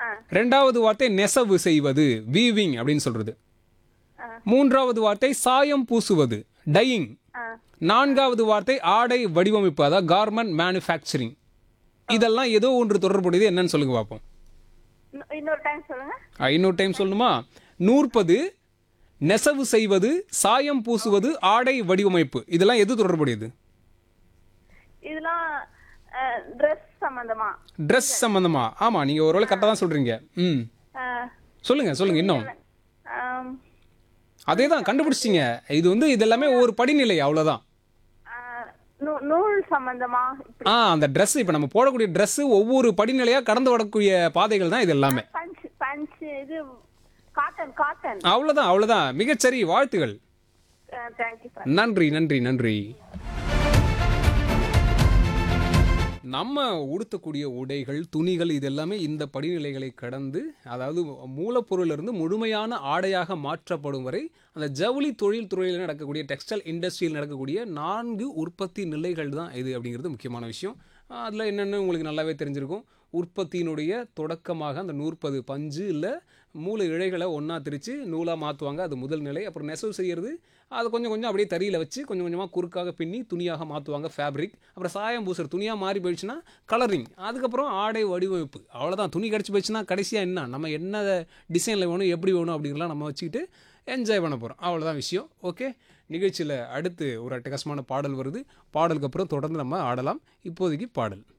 ஆ ரெண்டாவது வார்த்தை நெசவு செய்வது வீவிங் அப்படின்னு சொல்றது ஆ. மூன்றாவது வார்த்தை சாயம் பூசுவது டையிங் ஆ நான்காவது வார்த்தை ஆடை வடிவமைப்பு அதாவது கார்மெண்ட் மேனுஃபேக்சரிங் இதெல்லாம் ஏதோ ஒன்று தொடர்புடையது என்னன்னு சொல்லுங்க பார்ப்போம் இன்னொ- இன்னொரு டைம் சொல்லுங்க ஆ, இன்னொரு டைம் சொல்லணுமா நூற்பது நெசவு செய்வது சாயம் பூசுவது ஆடை வடிவமைப்பு இதெல்லாம் எது தொடர்புடையது இதெல்லாம் ட்ரெஸ் சம்பந்தமா ட்ரெஸ் சம்பந்தமா ஆமா நீங்க ஒருவேளை கரெக்டாக தான் சொல்றீங்க ம் ஆ, சொல்லுங்க சொல்லுங்க இன்னும் ஆம், அதே தான் கண்டுபிடிச்சிங்க இது வந்து இது எல்லாமே ஒரு படிநிலை அவ்வளோதான் ஆ, நூ- நூல் சம்பந்தமா இப்படி ஆ அந்த Dress இப்போ நம்ம போடக்கூடிய Dress ஒவ்வொரு படிநிலையாக கடந்து வரக்கூடிய பாதைகள் தான் இது எல்லாமே பஞ்ச் பஞ்ச் இது காட்டன் காட்டன் அவ்வளோதான் அவ்வளோதான் மிகச்சரி வாழ்த்துகள் தேங்க்யூ சார் நன்றி நன்றி நன்றி நம்ம உடுத்தக்கூடிய உடைகள் துணிகள் இது எல்லாமே இந்த படிநிலைகளை கடந்து அதாவது மூலப்பொருளிலிருந்து முழுமையான ஆடையாக மாற்றப்படும் வரை அந்த ஜவுளி தொழில் துறையில் நடக்கக்கூடிய டெக்ஸ்டைல் இண்டஸ்ட்ரியில் நடக்கக்கூடிய நான்கு உற்பத்தி நிலைகள் தான் இது அப்படிங்கிறது முக்கியமான விஷயம் அதில் என்னென்னு உங்களுக்கு நல்லாவே தெரிஞ்சிருக்கும் உற்பத்தியினுடைய தொடக்கமாக அந்த நூற்பது பஞ்சு இல்லை மூல இழைகளை ஒன்றா திரித்து நூலாக மாற்றுவாங்க அது முதல் நிலை அப்புறம் நெசவு செய்கிறது அதை கொஞ்சம் கொஞ்சம் அப்படியே தறியில் வச்சு கொஞ்சம் கொஞ்சமாக குறுக்காக பின்னி துணியாக மாற்றுவாங்க ஃபேப்ரிக் அப்புறம் சாயம் பூசுற துணியாக மாறி போயிடுச்சுன்னா கலரிங் அதுக்கப்புறம் ஆடை வடிவமைப்பு அவ்வளோதான் துணி கிடச்சி போயிடுச்சுன்னா கடைசியாக என்ன நம்ம என்ன டிசைனில் வேணும் எப்படி வேணும் அப்படிங்கலாம் நம்ம வச்சுக்கிட்டு என்ஜாய் பண்ண போகிறோம் அவ்வளோதான் விஷயம் ஓகே நிகழ்ச்சியில் அடுத்து ஒரு அட்டகாசமான பாடல் வருது பாடலுக்கு அப்புறம் தொடர்ந்து நம்ம ஆடலாம் இப்போதைக்கு பாடல்